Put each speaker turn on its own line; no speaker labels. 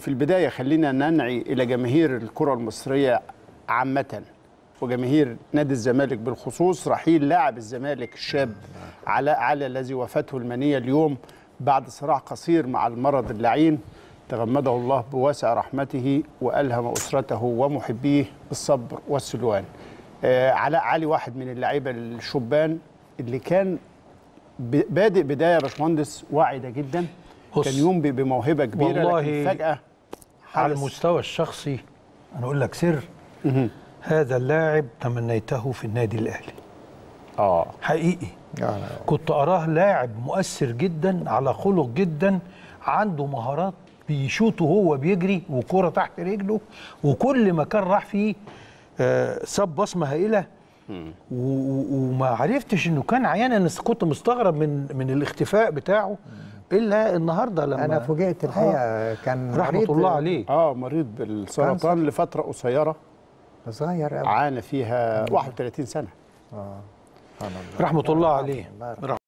في البدايه خلينا ننعي الى جماهير الكره المصريه عامه وجماهير نادي الزمالك بالخصوص رحيل لاعب الزمالك الشاب علاء علي الذي وفاته المنيه اليوم بعد صراع قصير مع المرض اللعين تغمده الله بواسع رحمته والهم اسرته ومحبيه بالصبر والسلوان. آه علاء علي واحد من اللعيبه الشبان اللي كان ب- بادئ بدايه يا باشمهندس واعده جدا
بص،
كان يوم ب- بموهبه كبيره
والله
لكن فجاه
على
حدث.
المستوى الشخصي انا اقول لك سر هذا اللاعب تمنيته في النادي الاهلي
اه
حقيقي كنت اراه لاعب مؤثر جدا على خلق جدا عنده مهارات بيشوط وهو بيجري وكرة تحت رجله وكل مكان راح فيه آه، ساب بصمه هائله و- و- وما عرفتش انه كان عيان انا كنت مستغرب من من الاختفاء بتاعه الا النهارده لما
انا فوجئت الحقيقه كان
رحمه
مريض
الله عليه
اه مريض بالسرطان لفتره قصيره
صغير قوي
عانى فيها 31 سنه
سبحان الله
رحمه الله عليه
الله يرحمه.
رحمة